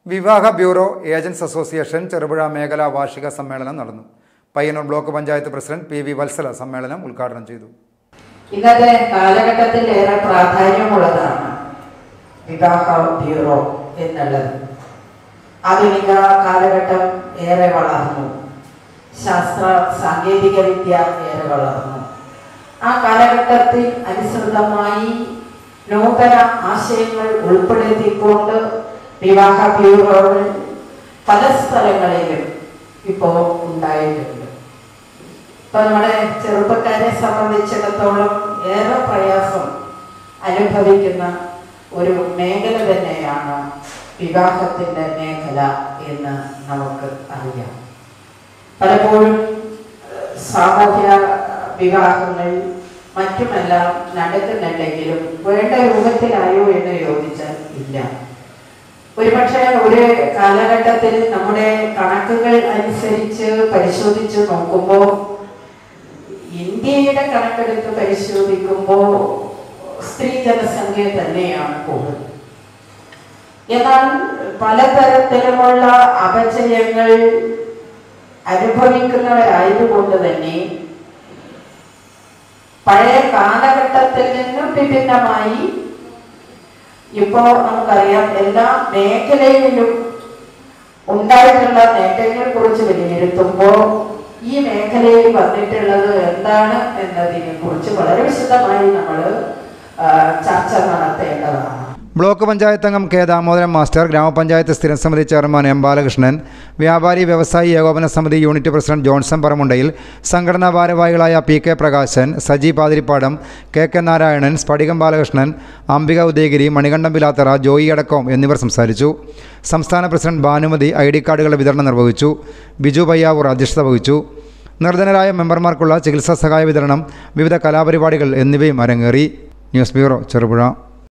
വിവാഹ bureau agents association Cherupuzha മേഖലാ വാർഷിക സമ്മേളനം നടന്നു Payyanur block panchayat president P V Vatsala സമ്മേളനം ഉദ്ഘാടനം ചെയ്തു ഇന്നത്തെ കാലഘട്ടത്തിൽ ഏറെ പ്രാധാന്യമുള്ളതാണ് വിവാഹ ബ്യൂറോ എന്നുള്ളത് ആധുനിക കാലഘട്ടം ഏറെ വളർന്നു ശാസ്ത്ര സാങ്കേതിക വിദ്യ ഏറെ വളർന്നു ആ കാലഘട്ടത്തിൽ അനുസൃതമായി നൂതന ആശയങ്ങൾ ഉൾപ്പെടുത്തിക്കൊണ്ട് വിവാഹ ബ്യൂറോകൾ പല സ്ഥലങ്ങളിലും ഇപ്പോൾ ഉണ്ടായിട്ടുണ്ട് ഇപ്പൊ നമ്മുടെ ചെറുപ്പക്കാരെ സംബന്ധിച്ചിടത്തോളം ഏറെ പ്രയാസം അനുഭവിക്കുന്ന ഒരു മേഖല തന്നെയാണ് വിവാഹത്തിന്റെ മേഖല എന്ന് നമുക്ക് അറിയാം പലപ്പോഴും ഏഹ്, സാമൂഹ്യ വിവാഹങ്ങൾ മറ്റുമെല്ലാം നടക്കുന്നുണ്ടെങ്കിലും വേണ്ട രൂപത്തിലായോ എന്ന് ചോദിച്ചാൽ ഇല്ല ഒരുപക്ഷെ ഒരു കാലഘട്ടത്തിൽ നമ്മുടെ കണക്കുകൾ അനുസരിച്ച് പരിശോധിച്ച് നോക്കുമ്പോൾ ഇന്ത്യയുടെ കണക്കെടുത്ത് പരിശോധിക്കുമ്പോൾ സ്ത്രീ ജനസംഖ്യ തന്നെയാണ് കൂടുതൽ എന്നാൽ പലതരത്തിലുമുള്ള അപചയങ്ങൾ അനുഭവിക്കുന്നവരായതുകൊണ്ട് തന്നെ പഴയ കാലഘട്ടത്തിൽ നിന്നും വിഭിന്നമായി ഇപ്പോ നമുക്കറിയാം എല്ലാ മേഖലയിലും ഉണ്ടായിട്ടുള്ള നേട്ടങ്ങളെ കുറിച്ച് വിലയിരുത്തുമ്പോൾ ഈ മേഖലയിൽ വന്നിട്ടുള്ളത് എന്താണ് എന്നതിനെ കുറിച്ച് വളരെ വിശദമായി നമ്മൾ ചർച്ച നടത്തേണ്ടതാണ് ബ്ലോക്ക് പഞ്ചായത്ത് അംഗം കെ ദാമോദരൻ മാസ്റ്റർ ഗ്രാമപഞ്ചായത്ത് സ്ഥിരം സമിതി ചെയർമാൻ എം ബാലകൃഷ്ണൻ വ്യാപാരി വ്യവസായി ഏകോപന സമിതി യൂണിറ്റ് പ്രസിഡന്റ് ജോൺസൺ പറമുണ്ടയിൽ സംഘടനാ ഭാരവാഹികളായ P K Prakashan Saji Pathirippadam K K Narayanan Sphatikam Balakrishnan Ambika Udayagiri Manikandam Pilathara Joy അടക്കം എന്നിവർ സംസാരിച്ചു സംസ്ഥാന പ്രസിഡന്റ് ഭാനുമതി ഐ ഡി കാർഡുകളുടെ വിതരണം നിർവഹിച്ചു ബിജു പയ്യാവൂർ അധ്യക്ഷത വഹിച്ചു നിർധനരായ മെമ്പർമാർക്കുള്ള ചികിത്സാ സഹായ വിതരണം വിവിധ കലാപരിപാടികൾ എന്നിവയും അരങ്ങേറി ന്യൂസ് ബ്യൂറോ ചെറുപുഴ